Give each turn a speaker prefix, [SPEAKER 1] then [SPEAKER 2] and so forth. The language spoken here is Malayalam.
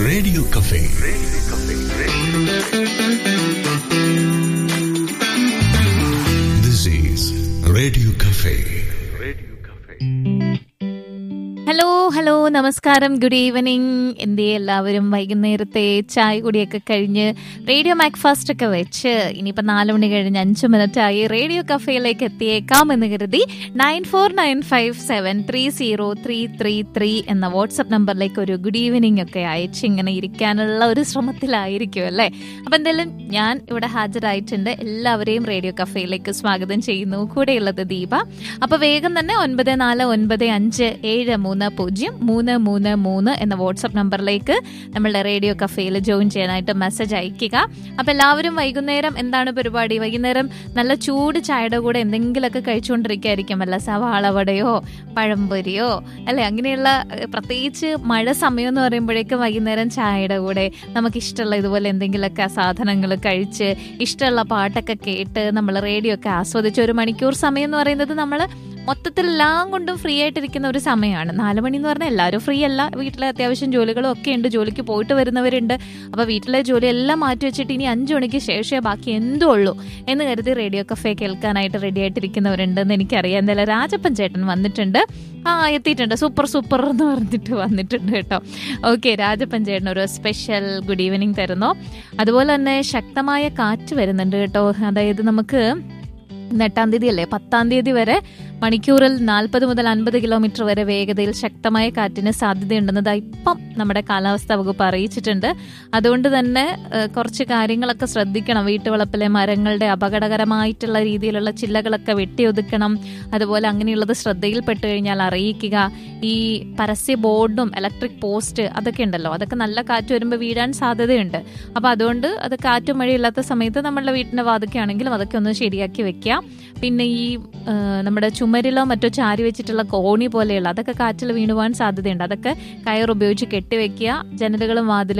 [SPEAKER 1] radio cafe this is radio cafe
[SPEAKER 2] hello hello നമസ്കാരം ഗുഡ് ഈവനിങ് എന്തേ എല്ലാവരും വൈകുന്നേരത്തെ ചായ കുടിയൊക്കെ കഴിഞ്ഞ് റേഡിയോ മാക്ഫാസ്റ്റ് ഒക്കെ വെച്ച് ഇനിയിപ്പോൾ നാല് മണി കഴിഞ്ഞ് അഞ്ച് മിനിറ്റ് ആയി റേഡിയോ കഫേയിലേക്ക് എത്തിയേക്കാം എന്ന് കരുതി nine four nine five seven three zero three three three എന്ന വാട്സപ്പ് നമ്പറിലേക്ക് ഒരു ഗുഡ് ഈവനിങ് ഒക്കെ അയച്ച് ഇങ്ങനെ ഇരിക്കാനുള്ള ഒരു ശ്രമത്തിലായിരിക്കും അല്ലേ അപ്പം എന്തായാലും ഞാൻ ഇവിടെ ഹാജരായിട്ടുണ്ട് എല്ലാവരെയും റേഡിയോ കഫേയിലേക്ക് സ്വാഗതം ചെയ്യുന്നു കൂടെയുള്ളത് ദീപ അപ്പൊ വേഗം തന്നെ ഒൻപത് നാല് ഒൻപത് അഞ്ച് ഏഴ് മൂന്ന് പൂജ്യം മൂന്ന് മൂന്ന് മൂന്ന് എന്ന വാട്സപ്പ് നമ്പറിലേക്ക് നമ്മളുടെ റേഡിയോ കഫേയിൽ ജോയിൻ ചെയ്യാനായിട്ട് മെസ്സേജ് അയക്കുക അപ്പൊ എല്ലാവരും വൈകുന്നേരം എന്താണ് പരിപാടി വൈകുന്നേരം നല്ല ചൂട് ചായയുടെ കൂടെ എന്തെങ്കിലുമൊക്കെ കഴിച്ചുകൊണ്ടിരിക്കുകയായിരിക്കും വല്ല സവാള വടയോ പഴംപൊരിയോ അല്ലെ അങ്ങനെയുള്ള ഏഹ്, പ്രത്യേകിച്ച് മഴ സമയം എന്ന് പറയുമ്പോഴേക്കും വൈകുന്നേരം ചായയുടെ കൂടെ നമുക്ക് ഇഷ്ടമുള്ള ഇതുപോലെ എന്തെങ്കിലുമൊക്കെ സാധനങ്ങൾ കഴിച്ച് ഇഷ്ടമുള്ള പാട്ടൊക്കെ കേട്ട് നമ്മൾ റേഡിയോ ഒക്കെ ആസ്വദിച്ച് ഒരു മണിക്കൂർ സമയം എന്ന് പറയുന്നത് നമ്മൾ മൊത്തത്തിൽ എല്ലാം കൊണ്ടും ഫ്രീ ആയിട്ടിരിക്കുന്ന ഒരു സമയമാണ് നാല് മണി എന്ന് പറഞ്ഞാൽ എല്ലാവരും ഫ്രീ അല്ല വീട്ടിലെ അത്യാവശ്യം ജോലികളും ഒക്കെ ഉണ്ട് ജോലിക്ക് പോയിട്ട് വരുന്നവരുണ്ട് അപ്പോൾ വീട്ടിലെ ജോലി എല്ലാം മാറ്റി വെച്ചിട്ട് ഇനി അഞ്ചു മണിക്ക് ശേഷമേ ബാക്കി എന്തും ഉള്ളൂ എന്ന് കരുതി റേഡിയോ കഫേ കേൾക്കാനായിട്ട് റെഡി ആയിട്ടിരിക്കുന്നവരുണ്ടെന്ന് എനിക്കറിയാം എന്തായാലും രാജപ്പൻ ചേട്ടൻ വന്നിട്ടുണ്ട് ആ എത്തിയിട്ടുണ്ട് സൂപ്പർ സൂപ്പർ എന്ന് പറഞ്ഞിട്ട് വന്നിട്ടുണ്ട് കേട്ടോ ഓക്കെ രാജപ്പൻ ചേട്ടൻ ഒരു സ്പെഷ്യൽ ഗുഡ് ഈവനിങ് തരുന്നു അതുപോലെ തന്നെ ശക്തമായ കാറ്റ് വരുന്നുണ്ട് കേട്ടോ അതായത് നമുക്ക് ഇന്ന് എട്ടാം തീയതി അല്ലേ പത്താം തീയതി വരെ മണിക്കൂറിൽ നാൽപ്പത് മുതൽ അൻപത് കിലോമീറ്റർ വരെ വേഗതയിൽ ശക്തമായ കാറ്റിന് സാധ്യതയുണ്ടെന്ന് ദാ ഇപ്പം നമ്മുടെ കാലാവസ്ഥാ വകുപ്പ് അറിയിച്ചിട്ടുണ്ട് അതുകൊണ്ട് തന്നെ ഏഹ്, കുറച്ച് കാര്യങ്ങളൊക്കെ ശ്രദ്ധിക്കണം വീട്ടുവളപ്പിലെ മരങ്ങളുടെ അപകടകരമായിട്ടുള്ള രീതിയിലുള്ള ചില്ലകളൊക്കെ വെട്ടിയൊതുക്കണം അതുപോലെ അങ്ങനെയുള്ളത് ശ്രദ്ധയിൽപ്പെട്ട് കഴിഞ്ഞാൽ അറിയിക്കുക ഈ പരസ്യ ബോർഡും ഇലക്ട്രിക് പോസ്റ്റ് അതൊക്കെ ഉണ്ടല്ലോ അതൊക്കെ നല്ല കാറ്റ് വരുമ്പോൾ വീഴാൻ സാധ്യതയുണ്ട് അപ്പോൾ അതുകൊണ്ട് അത് കാറ്റും മഴയില്ലാത്ത സമയത്ത് നമ്മളുടെ വീട്ടിൻ്റെ വാതിക്കാണെങ്കിലും അതൊക്കെ ഒന്ന് ശരിയാക്കി വെക്കുക പിന്നെ ഈ ആ, നമ്മുടെ ചുമരിലോ മറ്റോ ചാരി വെച്ചിട്ടുള്ള കോണി പോലെയുള്ള അതൊക്കെ കാറ്റിൽ വീണുപോകാൻ സാധ്യതയുണ്ട് അതൊക്കെ കയർ ഉപയോഗിച്ച് കെട്ടിവെക്കുക ജനലുകളും വാതിലുകളും